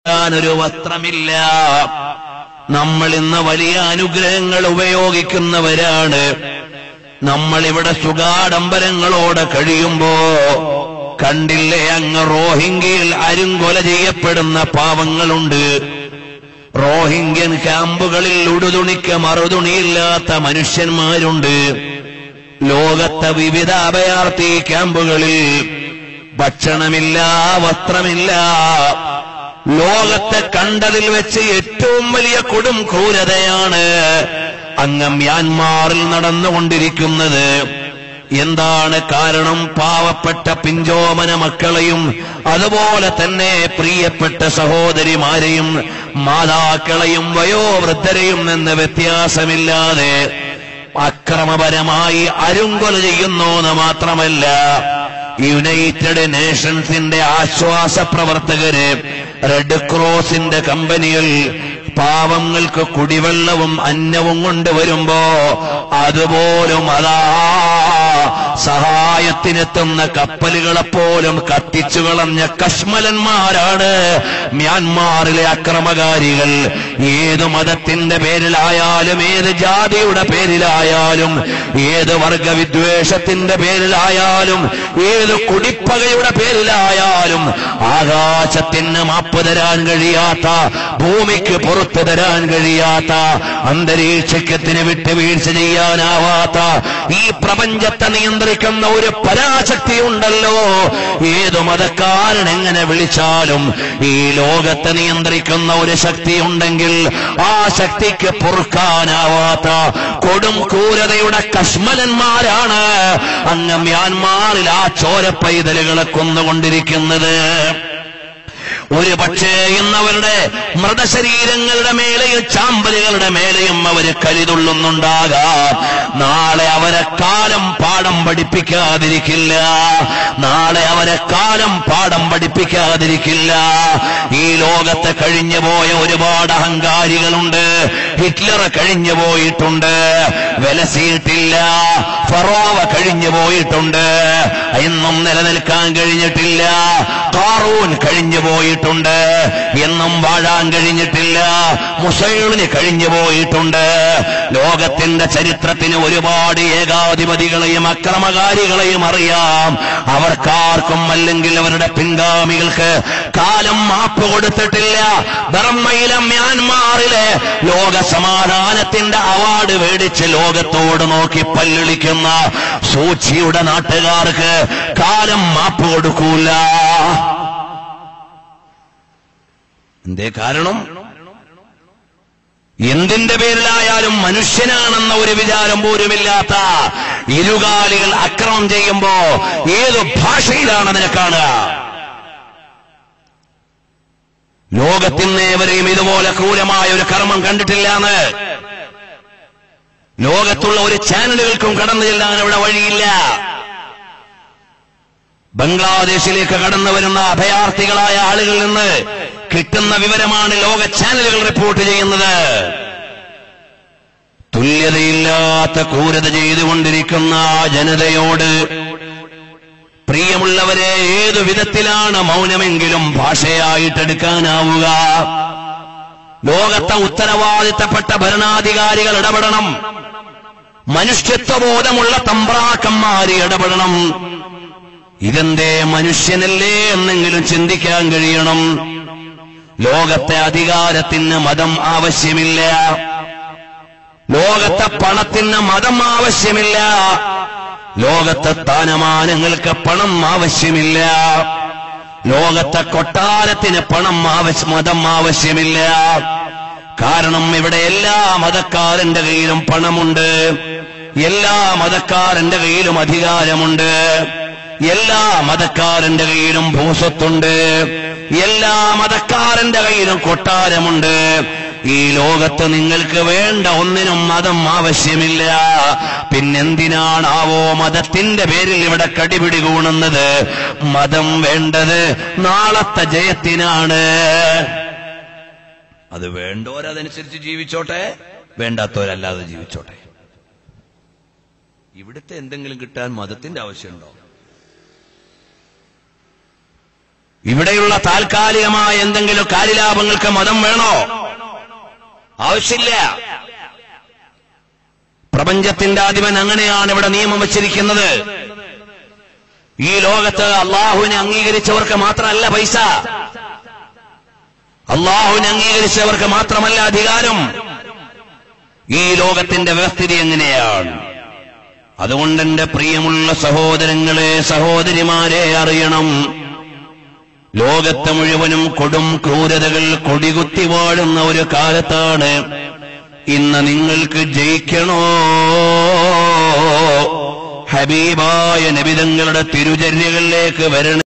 ഒരു വസ്ത്രമില്ല നമ്മൾ ഇന്ന് വലിയ അനുഗ്രഹങ്ങൾ ഉപയോഗിക്കുന്നവരാണ് നമ്മൾ ഇവിടെ സുഖാഡംബരങ്ങളോടെ കഴിയുമ്പോ കണ്ടില്ലേ അങ്ങ് റോഹിംഗ്യയിൽ അരുങ്കൊല ചെയ്യപ്പെടുന്ന പാവങ്ങളുണ്ട് റോഹിംഗ്യൻ ക്യാമ്പുകളിൽ ഉടുതുണിക്ക് മറുതുണിയില്ലാത്ത മനുഷ്യന്മാരുണ്ട് ലോകത്തെ വിവിധ അഭയാർത്ഥി ക്യാമ്പുകളിൽ ഭക്ഷണമില്ല വസ്ത്രമില്ല ലോകത്തെ കണ്ടതിൽ വെച്ച് ഏറ്റവും വലിയ കൊടും ക്രൂരതയാണ് അങ്ങ് മ്യാൻമാറിൽ നടന്നുകൊണ്ടിരിക്കുന്നത് എന്താണ് കാരണം പാവപ്പെട്ട പിഞ്ചോമന മക്കളെയും അതുപോലെ തന്നെ പ്രിയപ്പെട്ട സഹോദരിമാരെയും മാതാക്കളെയും വയോവൃദ്ധരെയും എന്ന വ്യത്യാസമില്ലാതെ അക്രമപരമായി അരുങ്കൊല ചെയ്യുന്നു എന്ന് മാത്രമല്ല യുണൈറ്റഡ് നേഷൻസിന്റെ ആശ്വാസ പ്രവർത്തകര് റെഡ് ക്രോസിന്റെ കമ്പനികൾ പാവങ്ങൾക്ക് കുടിവെള്ളവും അന്നവും കൊണ്ടുവരുമ്പോ അതുപോലും അതാ സഹായത്തിനെത്തുന്ന കപ്പലുകളെപ്പോലും കത്തിച്ചു കളഞ്ഞ കശ്മലന്മാരാണ് മ്യാൻമാറിലെ അക്രമകാരികൾ ഏത് മതത്തിന്റെ പേരിലായാലും ഏത് ജാതിയുടെ പേരിലായാലും ഏത് വർഗവിദ്വേഷത്തിന്റെ പേരിലായാലും ഏത് കുടിപ്പകയുടെ പേരിലായാലും ആകാശത്തിന് മാപ്പ് തരാൻ കഴിയാത്ത ഭൂമിക്ക് പുറത്തു തരാൻ കഴിയാത്ത അന്തരീക്ഷത്തിന് വിട്ടുവീഴ്ച ചെയ്യാനാവാത്ത ഈ പ്രപഞ്ചത്തെ നിയന്ത്രിക്കുന്ന ഒരു പരാശക്തി ഉണ്ടല്ലോ ഏതു മതക്കാരൻ എങ്ങനെ വിളിച്ചാലും ഈ ലോകത്തെ നിയന്ത്രിക്കുന്ന ഒരു ശക്തി ഉണ്ടെങ്കിൽ ആ ശക്തിക്ക് പൊറുക്കാനാവാത്ത കൊടും ക്രൂരതയുടെ കശ്മലന്മാരാണ് അങ്ങ് മ്യാൻമാറിൽ ആ ചോരപ്പൈതലുകളെ കൊന്നുകൊണ്ടിരിക്കുന്നത് ഒരു പക്ഷേ ഇന്നവരുടെ മൃതശരീരങ്ങളുടെ മേലെയും ചാമ്പലുകളുടെ മേലെയും അവര് കലിതുള്ളുന്നുണ്ടാകാം നാളെ അവരെ കാലം പാഠം പഠിപ്പിക്കാതിരിക്കില്ല നാളെ അവരെ കാലം പാഠം പഠിപ്പിക്കാതിരിക്കില്ല ഈ ലോകത്തെ കഴിഞ്ഞു പോയ ഒരുപാട് അഹങ്കാരികളുണ്ട് ഹിറ്റ്ലർ കഴിഞ്ഞു പോയിട്ടുണ്ട് വിലസിയിട്ടില്ല ഫറോവ കഴിഞ്ഞു പോയിട്ടുണ്ട് എന്നും നിലനിൽക്കാൻ കഴിഞ്ഞിട്ടില്ല കാറൂൻ കഴിഞ്ഞു പോയിട്ടുണ്ട് എന്നും വാഴാൻ കഴിഞ്ഞിട്ടില്ല മുസൈളിന് കഴിഞ്ഞു പോയിട്ടുണ്ട് ലോകത്തിന്റെ ചരിത്രത്തിന് ഒരുപാട് ഏകാധിപതികളെയും അക്രമകാരികളെയും അറിയാം അവർക്കാർക്കും അല്ലെങ്കിൽ അവരുടെ പിൻഗാമികൾക്ക് കാലം മാപ്പ് കൊടുത്തിട്ടില്ല ബർമ്മയിലെ മ്യാൻമാറിലെ ലോക സമാധാനത്തിന്റെ അവാർഡ് മേടിച്ച് ലോകത്തോട് നോക്കി പല്ലിളിക്കുന്ന സൂചിയുടെ നാട്ടുകാർക്ക് കാലം മാപ്പ് കൊടുക്കൂല എന്തേ കാരണം എന്തിന്റെ പേരിലായാലും മനുഷ്യനാണെന്ന ഒരു വിചാരം പോലുമില്ലാത്ത ഇരുകാലികൾ അക്രമം ചെയ്യുമ്പോ ഏത് ഭാഷയിലാണ് അതിനെ കാണുക ലോകത്തിന്നേവരെയും ഇതുപോലെ ക്രൂരമായ ഒരു കർമ്മം കണ്ടിട്ടില്ലാന്ന് ലോകത്തുള്ള ഒരു ചാനലുകൾക്കും കടന്നു ചെല്ലാൻ ഇവിടെ വഴിയില്ല ബംഗ്ലാദേശിലേക്ക് കടന്നു വരുന്ന അഭയാർത്ഥികളായ ആളുകളിൽ നിന്ന് കിട്ടുന്ന വിവരമാണ് ലോക ചാനലുകൾ റിപ്പോർട്ട് ചെയ്യുന്നത് തുല്യതയില്ലാത്ത ക്രൂരത ചെയ്തുകൊണ്ടിരിക്കുന്ന ആ ജനതയോട് പ്രിയമുള്ളവരെ ഏതു വിധത്തിലാണ് മൗനമെങ്കിലും ഭാഷയായിട്ടെടുക്കാനാവുക ലോകത്തെ ഉത്തരവാദിത്തപ്പെട്ട ഭരണാധികാരികൾ ഇടപെടണം മനുഷ്യത്വബോധമുള്ള തമ്പ്രാക്കന്മാര് ഇടപെടണം ഇതെന്തേ മനുഷ്യനല്ലേ എന്നെങ്കിലും ചിന്തിക്കാൻ കഴിയണം ലോകത്തെ അധികാരത്തിന് മതം ആവശ്യമില്ല ലോകത്തെ പണത്തിന് മതം ആവശ്യമില്ല ലോകത്തെ സ്ഥാനമാനങ്ങൾക്ക് പണം ആവശ്യമില്ല ലോകത്തെ കൊട്ടാരത്തിന് പണം ആവശ്യ മതം ആവശ്യമില്ല കാരണം ഇവിടെ എല്ലാ മതക്കാരന്റെ കയ്യിലും പണമുണ്ട് എല്ലാ മതക്കാരന്റെ കയ്യിലും അധികാരമുണ്ട് എല്ലാ മതക്കാരന്റെ കയ്യിലും ഭൂസ്വത്തുണ്ട് എല്ലാ മതക്കാരന്റെ കയ്യിലും കൊട്ടാരമുണ്ട് ഈ ലോകത്ത് നിങ്ങൾക്ക് വേണ്ട ഒന്നിനും മതം ആവശ്യമില്ല പിന്നെന്തിനാണാവോ മതത്തിന്റെ പേരിൽ ഇവിടെ കടിപിടി കൂണുന്നത് മതം വേണ്ടത് നാളത്തെ ജയത്തിനാണ് അത് വേണ്ടോരതനുസരിച്ച് ജീവിച്ചോട്ടെ വേണ്ടാത്തവരല്ലാതെ ജീവിച്ചോട്ടെ ഇവിടുത്തെ എന്തെങ്കിലും കിട്ടാൻ മതത്തിന്റെ ആവശ്യമുണ്ടോ ഇവിടെയുള്ള താൽക്കാലികമായ എന്തെങ്കിലും കാര്യലാഭങ്ങൾക്ക് മതം വേണോ ആവശ്യമില്ല പ്രപഞ്ചത്തിന്റെ അധിപൻ അങ്ങനെയാണ് ഇവിടെ നിയമം വച്ചിരിക്കുന്നത് ഈ ലോകത്ത് അള്ളാഹുവിനെ അംഗീകരിച്ചവർക്ക് മാത്രമല്ല പൈസ അള്ളാഹുവിനെ അംഗീകരിച്ചവർക്ക് മാത്രമല്ല അധികാരം ഈ ലോകത്തിന്റെ വ്യവസ്ഥിതി എങ്ങനെയാണ് അതുകൊണ്ട് എന്റെ പ്രിയമുള്ള സഹോദരങ്ങളെ സഹോദരിമാരെ അറിയണം ലോകത്തെ മുഴുവനും കൊടും ക്രൂരതകൾ കൊടികുത്തി വാഴുന്ന ഒരു കാലത്താണ് ഇന്ന് നിങ്ങൾക്ക് ജയിക്കണോ ഹബീബായ നബിതങ്ങളുടെ തിരുചര്യകളിലേക്ക് വരണ